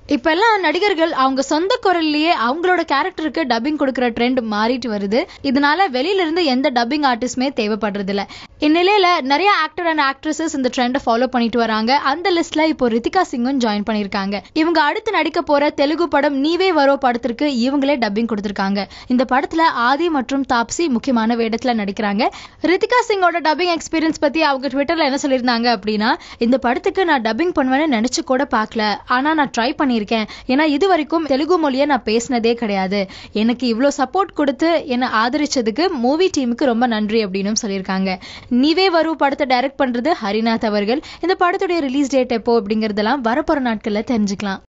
இப்ப எல்லாம் நடிகர்கள் அவங்க சொந்த குரல்லையே அவங்களோட கேரக்டருக்கு டப்பிங் கொடுக்கிற ட்ரெண்ட் மாறிட்டு வருது இதனால வெளியில இருந்து எந்த டப்பிங் ஆர்டிஸ்டுமே தேவைப்படுறது இல்ல இந்நிலையில நிறைய ஆக்டர் அண்ட் ஆக்ட்ரஸஸ் இந்த ட்ரெண்டை ஃபாலோ பண்ணிட்டு வராங்க அந்த லிஸ்ட்ல இப்போ ரித்திகா சிங்கும் ஜாயின் பண்ணிருக்காங்க இவங்க அடுத்து நடிக்க போற தெலுங்கு படம் நீவே வரோ படத்திற்கு இவங்களே டப்பிங் கொடுத்திருக்காங்க இந்த படத்துல ஆதி மற்றும் தாப்சி முக்கியமான வேடத்துல நடிக்கிறாங்க ரித்திகா சிங்கோட டப்பிங் எக்ஸ்பீரியன்ஸ் பத்தி அவங்க ட்விட்டர்ல என்ன சொல்லியிருந்தாங்க அப்படின்னா இந்த படத்துக்கு நான் டப்பிங் பண்ணுவேன்னு நினைச்சு கூட பார்க்கல ஆனா நான் ட்ரை பண்ணியிருக்கேன் ஏன்னா இது வரைக்கும் தெலுங்கு மொழியை நான் பேசினதே கிடையாது எனக்கு இவ்வளோ சப்போர்ட் கொடுத்து என்னை ஆதரிச்சதுக்கு மூவி டீமுக்கு ரொம்ப நன்றி அப்படின்னு சொல்லியிருக்காங்க நீவே வரு படத்தை டைரக்ட் பண்றது ஹரிநாத் அவர்கள் இந்த படத்துடைய ரிலீஸ் டேட் எப்போ அப்படிங்கறதெல்லாம் வரப்போற நாட்கள்ல தெரிஞ்சுக்கலாம்